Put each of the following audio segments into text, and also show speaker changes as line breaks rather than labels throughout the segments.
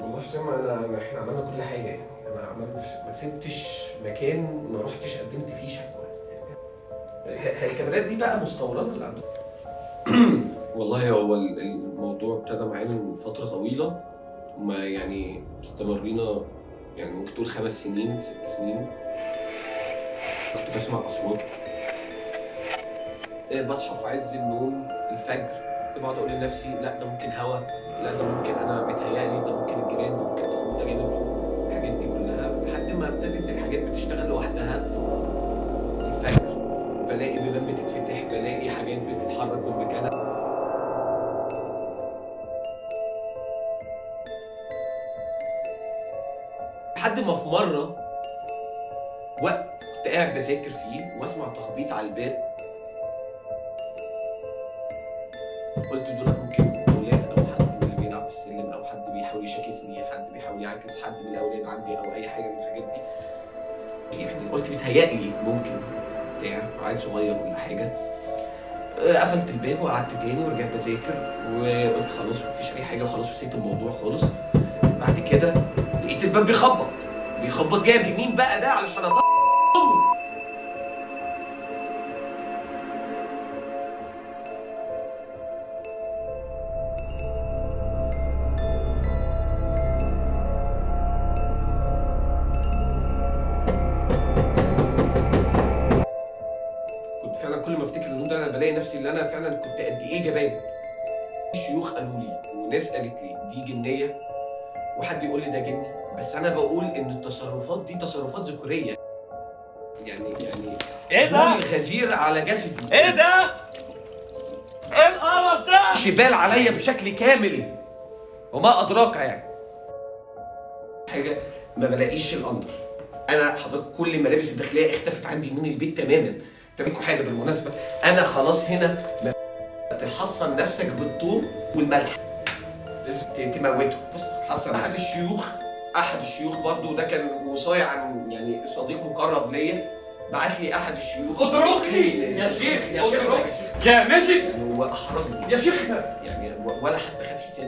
والله حسام انا أنا- احنا عملنا كل حاجه يعني انا عملت ما سبتش مكان ما رحتش قدمت فيه شكوى يعني ه- الكاميرات دي بقى مستورده اللي عندكم والله هو ال- الموضوع ابتدى معانا من فتره طويله ما يعني استمرينا يعني ممكن تقول خمس سنين ست سنين كنت بسمع اصوات إيه، بصحى في عز النوم الفجر بقعد اقول لنفسي لا ده ممكن هوا لا ده ممكن انا بيتهيألي ده ممكن الجيران ده ممكن تخبط ده جاي من فوق الحاجات دي كلها لحد ما ابتدت الحاجات بتشتغل لوحدها الفجر بلاقي بيبان بتتفتح بلاقي حاجات بتتحرك من مكانها لحد ما في مره وقت كنت قاعد بذاكر فيه واسمع تخبيط على الباب قلت دول ممكن اولاد او حد من اللي بيلعب في السلم او حد بيحاول يشاكسني حد بيحاول يعاكس حد من الاولاد عندي او اي حاجه من الحاجات دي يعني قلت بيتهيألي ممكن بتاع عيل صغير ولا حاجه آه، قفلت الباب وقعدت تاني ورجعت اذاكر وقلت خلاص مفيش اي حاجه وخلاص نسيت الموضوع خالص بعد كده لقيت الباب بيخبط بيخبط جامد مين بقى ده علشان اطلع كنت فعلا كل ما افتكر النوم ده انا بلاقي نفسي اللي انا فعلا كنت قد ايه جبان في شيوخ قالوا لي وناس قالت لي دي جنيه وحد يقول لي ده جني بس انا بقول ان التصرفات دي تصرفات ذكوريه يعني يعني
ايه ده؟
الغزير على جسدي
ايه ده؟ ايه القرف ده؟
شبال عليا بشكل كامل وما ادراك يعني حاجه ما بلاقيش الامر انا حضرتك كل الملابس الداخليه اختفت عندي من البيت تماما تملكوا حاجه بالمناسبه انا خلاص هنا ما- تحصن نفسك بالطوب والملح ت- تموته حصل احد الشيوخ احد الشيوخ برضو ده كان وصايا عن يعني صديق مقرب ليا بعت لي احد الشيوخ
اتركني يا شيخ
يا شيخ
اتركني.
يا شيخ
يا مشت
يعني هو احرجني
يا شيخنا
يعني و- ولا حتى خد حساب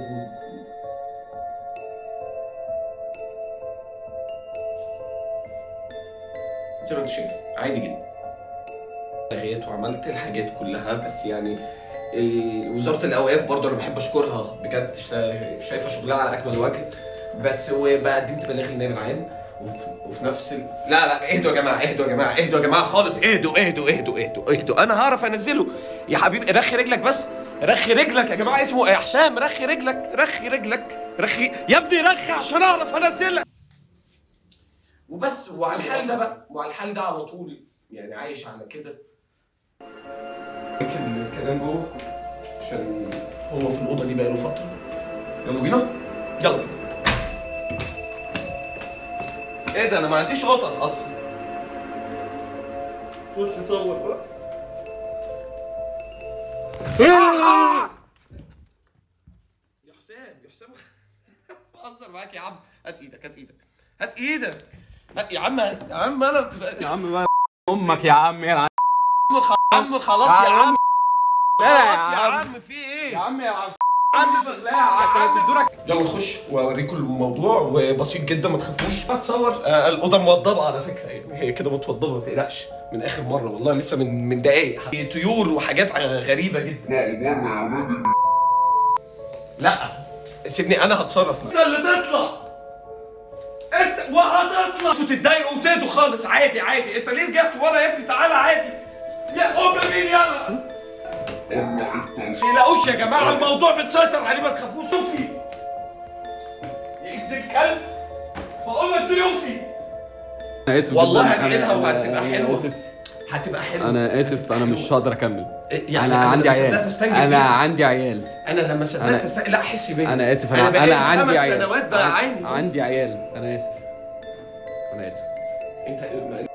زي ما انت شايف عادي جدا لغيت وعملت الحاجات كلها بس يعني ال- وزاره الاوقاف برضه انا بحب اشكرها بجد شا- شايفه شغلها على اكمل وجه بس وبقى قدمت بلاغ للنائب العام وفي, وفي نفس ال... لا لا اهدوا يا جماعه اهدوا يا جماعه اهدوا يا جماعه خالص اهدوا اهدوا اهدوا اهدوا اهدوا انا هعرف انزله يا حبيبي رخي رجلك بس رخي رجلك يا جماعه اسمه يا حسام رخي رجلك رخي رجلك رخي يا ابني رخي عشان اعرف انزلك وبس وعلى الحال ده بقى وعلى الحال ده على طول يعني عايش على كده لكن الكلام جوه عشان هو في الاوضه دي بقى له فتره يلا بينا يلا بينا ايه ده انا ما عنديش قطط اصلا
خش صور بقى
يا حسام يا حسام بهزر معاك يا عم هات ايدك هات ايدك هات ايدك هات- يا عم يا عم انا بتبقى
يا عم بقى امك يا عم يا عم
يا عم خلاص يا عم
لا يا
خلاص يا
عم.
عم في ايه
يا عم يا عم
عم
لا عشان تدورك
يلا نخش واوريكم الموضوع وبسيط جدا ما تخافوش هتصور آه الاوضه موضبه على فكره يعني هي كده متوضبه ما تقلقش من اخر مره والله لسه من من دقايق طيور وحاجات غريبه جدا لا سيبني انا هتصرف
انت اللي تطلع انت وهتطلع
انتوا تتضايقوا وتهدوا خالص عادي عادي انت ليه رجعت ورا يا ابني تعالى عادي
يا ام مين يلا
ما تقلقوش يا جماعه الموضوع بتسيطر عليه ما تخافوش
شوفي يا ابن الكلب بقول لك ضيوفي
انا اسف
والله
جداً. أنا-
هنعيدها
أنا-
وهتبقى
أنا
حلوة.
اسف
هتبقى حلوه
انا اسف انا مش هقدر اكمل
يعني
انا عندي
لما صدقت
عيال
استنجد
انا
بيك.
عندي عيال
انا لما صدقت
أنا-
است... لا حسي بيا
انا اسف
انا
انا
بقالي
انا عندي
خمس
عيال
سنوات بقى
عن-
عيني
عندي عيال انا اسف انا اسف
انت